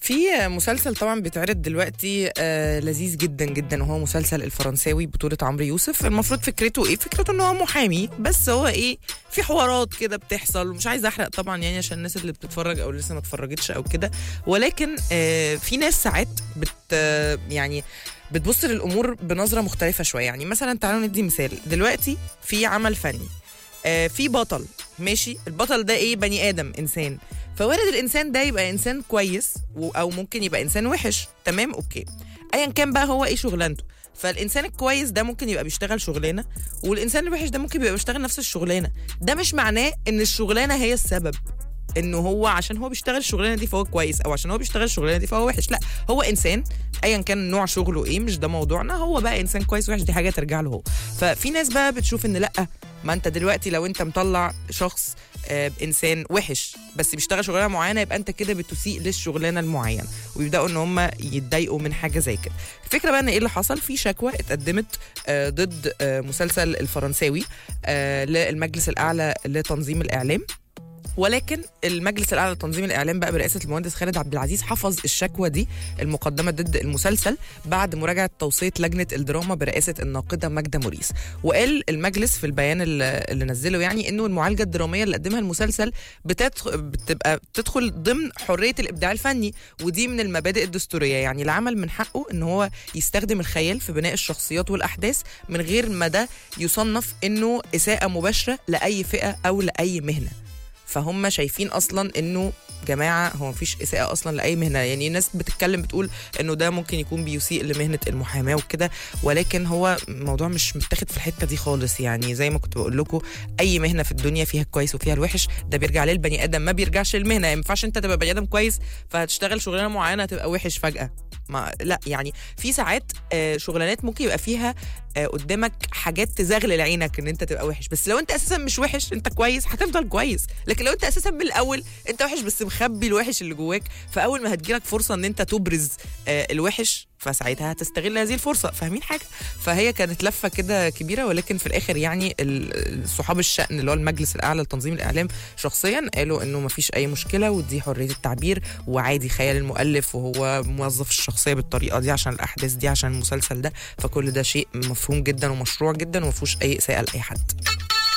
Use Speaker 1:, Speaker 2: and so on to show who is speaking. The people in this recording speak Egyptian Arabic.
Speaker 1: في مسلسل طبعا بيتعرض دلوقتي آه لذيذ جدا جدا وهو مسلسل الفرنساوي بطولة عمرو يوسف المفروض فكرته ايه فكرته ان هو محامي بس هو ايه في حوارات كده بتحصل ومش عايزه احرق طبعا يعني عشان الناس اللي بتتفرج او لسه ما اتفرجتش او كده ولكن آه في ناس ساعات بت آه يعني بتبص للامور بنظره مختلفه شويه يعني مثلا تعالوا ندي مثال دلوقتي في عمل فني آه في بطل ماشي البطل ده ايه بني ادم انسان فوارد الانسان ده يبقى انسان كويس و- او ممكن يبقى انسان وحش تمام اوكي ايا كان بقى هو ايه شغلانته فالانسان الكويس ده ممكن يبقى بيشتغل شغلانه والانسان الوحش ده ممكن يبقى بيشتغل نفس الشغلانه ده مش معناه ان الشغلانه هي السبب انه هو عشان هو بيشتغل الشغلانه دي فهو كويس او عشان هو بيشتغل الشغلانه دي فهو وحش لا هو انسان ايا كان نوع شغله ايه مش ده موضوعنا هو بقى انسان كويس وحش دي حاجه ترجع له هو ففي ناس بقى بتشوف ان لا ما انت دلوقتي لو انت مطلع شخص آه، انسان وحش بس بيشتغل شغلانه معينه يبقى انت كده بتسيء للشغلانه المعينه ويبداوا ان هم يتضايقوا من حاجه زي كده الفكره بقى ان ايه اللي حصل في شكوى اتقدمت آه، ضد آه، مسلسل الفرنساوي آه، للمجلس الاعلى لتنظيم الاعلام ولكن المجلس الاعلى لتنظيم الاعلام بقى برئاسه المهندس خالد عبد العزيز حفظ الشكوى دي المقدمه ضد المسلسل بعد مراجعه توصيه لجنه الدراما برئاسه الناقده ماجده موريس وقال المجلس في البيان اللي اللي نزله يعني انه المعالجه الدراميه اللي قدمها المسلسل بتدخ... بتبقى بتدخل ضمن حريه الابداع الفني ودي من المبادئ الدستوريه يعني العمل من حقه ان هو يستخدم الخيال في بناء الشخصيات والاحداث من غير ما ده يصنف انه اساءه مباشره لاي فئه او لاي مهنه فهم شايفين اصلا انه جماعه هو مفيش اساءه اصلا لاي مهنه يعني الناس بتتكلم بتقول انه ده ممكن يكون بيسيء لمهنه المحاماه وكده ولكن هو الموضوع مش متاخد في الحته دي خالص يعني زي ما كنت بقول لكم اي مهنه في الدنيا فيها الكويس وفيها الوحش ده بيرجع للبني ادم ما بيرجعش للمهنه يعني ما ينفعش انت تبقى بني ادم كويس فهتشتغل شغلانه معينه تبقى وحش فجاه ما لا يعني في ساعات آه، شغلانات ممكن يبقى فيها آه، قدامك حاجات تزغلل عينك ان انت تبقى وحش بس لو انت اساسا مش وحش انت كويس هتفضل كويس لكن لو انت اساسا من الاول انت وحش بس مخبي الوحش اللي جواك فاول ما هتجيلك فرصه ان انت تبرز آه، الوحش فساعتها هتستغل هذه الفرصه فاهمين حاجه فهي كانت لفه كده كبيره ولكن في الاخر يعني ال- صحاب الشأن اللي هو المجلس الاعلى لتنظيم الاعلام شخصيا قالوا انه ما فيش اي مشكله ودي حريه التعبير وعادي خيال المؤلف وهو موظف الشخصيه بالطريقه دي عشان الاحداث دي عشان المسلسل ده فكل ده شيء مفهوم جدا ومشروع جدا وما فيهوش اي اساءه لاي حد